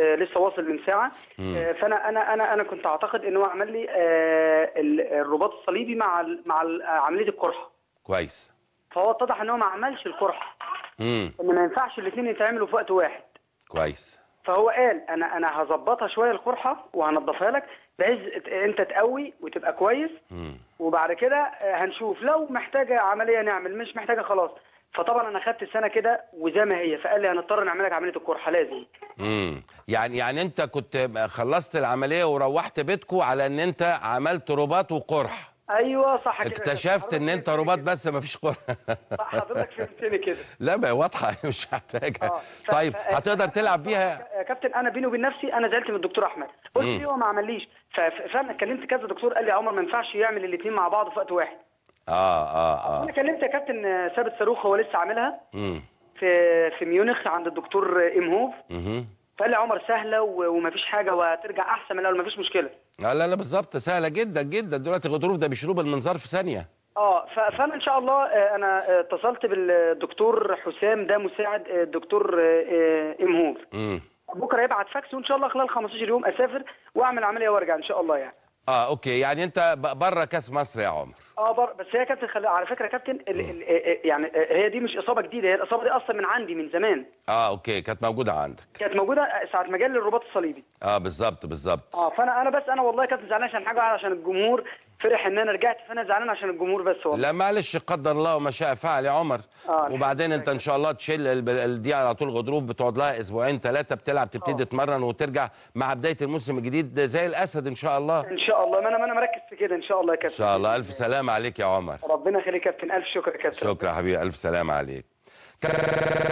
آه، لسه واصل من ساعه آه، فانا انا انا انا كنت اعتقد ان هو عمل لي آه، ال- الرباط الصليبي مع ال- مع ال- عمليه القرحه كويس فهو اتضح ان هو ما عملش القرحه امم ان ما ينفعش الاثنين يتعملوا في وقت واحد كويس فهو قال انا انا هظبطها شويه القرحه وهنضفها لك بحيث ت- انت تقوي وتبقى كويس امم وبعد كده آه، هنشوف لو محتاجه عمليه نعمل مش محتاجه خلاص فطبعا انا خدت السنه كده وزي ما هي فقال لي هنضطر نعمل لك عمليه القرحه لازم امم يعني يعني انت كنت خلصت العمليه وروحت بيتكو على ان انت عملت رباط وقرح ايوه صح كده اكتشفت ان انت رباط بس ما فيش قرح صح حضرتك فهمتني كده لا ما هي واضحه مش محتاجه اه ف- طيب ف- هتقدر تلعب بيها يا كابتن انا بيني وبين نفسي انا زعلت من الدكتور احمد قلت مم. ليه هو ما عمليش ف- ف- فانا كلمت كذا دكتور قال لي يا عمر ما ينفعش يعمل الاثنين مع بعض في وقت واحد اه اه انا اه كلمت يا كابتن آه، ثابت صاروخ هو لسه عاملها امم في في ميونخ عند الدكتور آه، امهوف امم فقال لي يا عمر سهله و- ومفيش حاجه وهترجع احسن من الاول مفيش مشكله لا لا لا بالظبط سهله جدا جدا دلوقتي غضروف ده بيشيلوه بالمنظار في ثانيه اه ف- فانا ان شاء الله آه، انا آه، اتصلت بالدكتور حسام ده مساعد آه، الدكتور آه، آه، امهوف امم بكره يبعت فاكس وان شاء الله خلال 15 يوم اسافر واعمل عمليه وارجع ان شاء الله يعني اه اوكي يعني انت ب- بره كاس مصر يا عمر اه بر... بس هي يا كابتن خلي... على فكره يا كابتن ال... ال... آه، يعني آه، هي دي مش اصابه جديده هي الاصابه دي اصلا من عندي من زمان اه اوكي كانت موجوده عندك كانت موجوده ساعه ما جالي الرباط الصليبي اه بالظبط بالظبط اه فانا انا بس انا والله كابتن زعلان عشان حاجه عشان الجمهور فرح ان انا رجعت فانا زعلان عشان الجمهور بس والله لا معلش قدر الله وما شاء فعل يا عمر آه، وبعدين انت ان شاء الله تشيل الب- ال- دي على طول غضروف بتقعد لها اسبوعين ثلاثه بتلعب تبتدي آه. تتمرن وترجع مع بدايه الموسم الجديد زي الاسد ان شاء الله ان شاء الله ما انا ما انا مركز في كده ان شاء الله يا ان كابتن شاء الله الف سلامه عليك يا عمر ربنا يخليك يا كابتن الف شكر يا كابتن شكرا يا حبيبي الف سلامه عليك